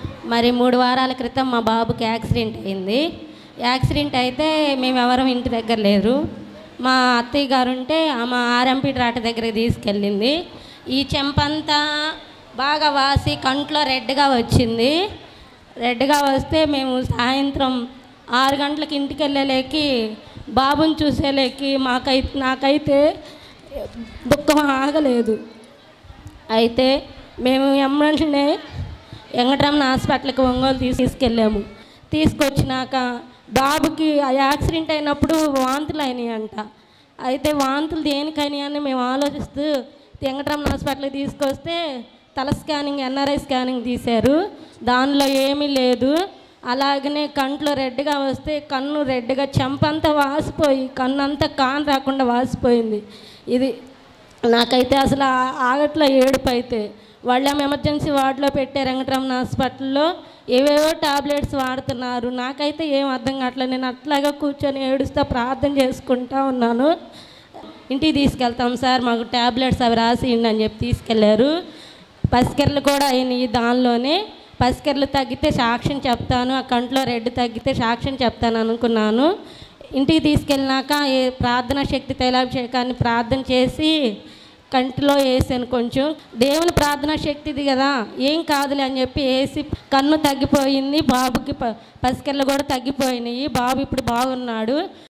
మరి మూడు వారాల క్రితం మా బాబుకి యాక్సిడెంట్ అయింది యాక్సిడెంట్ అయితే మేము ఎవరం ఇంటి దగ్గర లేరు మా అత్తయ్య గారు ఉంటే ఆమె ఆర్ఎంపీ డ్రాట దగ్గరికి తీసుకెళ్ళింది ఈ చెంపంతా బాగా వాసి కంట్లో రెడ్గా వచ్చింది రెడ్గా వస్తే మేము సాయంత్రం ఆరు గంటలకు ఇంటికి వెళ్ళలేకి బాబుని చూసేలేకి మాకైతే నాకైతే దుఃఖం ఆగలేదు అయితే మేము ఎమ్మెల్యేనే వెంకటరమణ హాస్పిటల్కి ఒంగోలు తీసి తీసుకెళ్ళాము తీసుకొచ్చినాక బాబుకి ఆ యాక్సిడెంట్ అయినప్పుడు వాంతులు అయినాయి అంట అయితే వాంతులు దేనికని అని మేము ఆలోచిస్తూ వెంకటరమణ హాస్పిటల్కి తీసుకొస్తే తల స్కానింగ్ ఎన్ఆర్ఐ స్కానింగ్ తీశారు దానిలో ఏమీ లేదు అలాగనే కంట్లో రెడ్గా వస్తే కన్ను రెడ్గా చెంపంతా వాసిపోయి కన్ను అంతా కాన్ రాకుండా వాసిపోయింది ఇది నాకైతే అసలు ఆ- ఆగట్లో ఏడుపు అయితే వాళ్ళేమో ఎమర్జెన్సీ వార్డులో పెట్టే వెంకటరమణ హాస్పిటల్లో ఏవేవో టాబ్లెట్స్ వాడుతున్నారు నాకైతే ఏం అర్థం కావట్లేదు నేను అట్లాగా కూర్చొని ఏడుస్తా ప్రార్థన చేసుకుంటా ఉన్నాను ఇంటికి తీసుకెళ్తాం సార్ మాకు టాబ్లెట్స్ అవి రాసియండి అని చెప్పి తీసుకెళ్లారు పసికెర్లు కూడా అయినాయి దానిలోనే పసికెర్లు తగ్గితే సాక్ష్యం చెప్తాను ఆ కంట్లో రెడ్ తగ్గితే సాక్ష్యం చెప్తాను అనుకున్నాను ఇంటికి తీసుకెళ్ళినాక ఏ ప్రార్థన శక్తి తైలాభిషేకాన్ని ప్రార్థన చేసి కంటిలో వేసాను కొంచెం దేవుని ప్రార్థన శక్తిది కదా ఏం కాదులే అని చెప్పి వేసి కన్ను తగ్గిపోయింది బాబుకి ప పసికెళ్ళు కూడా తగ్గిపోయినాయి బాబు ఇప్పుడు బాగున్నాడు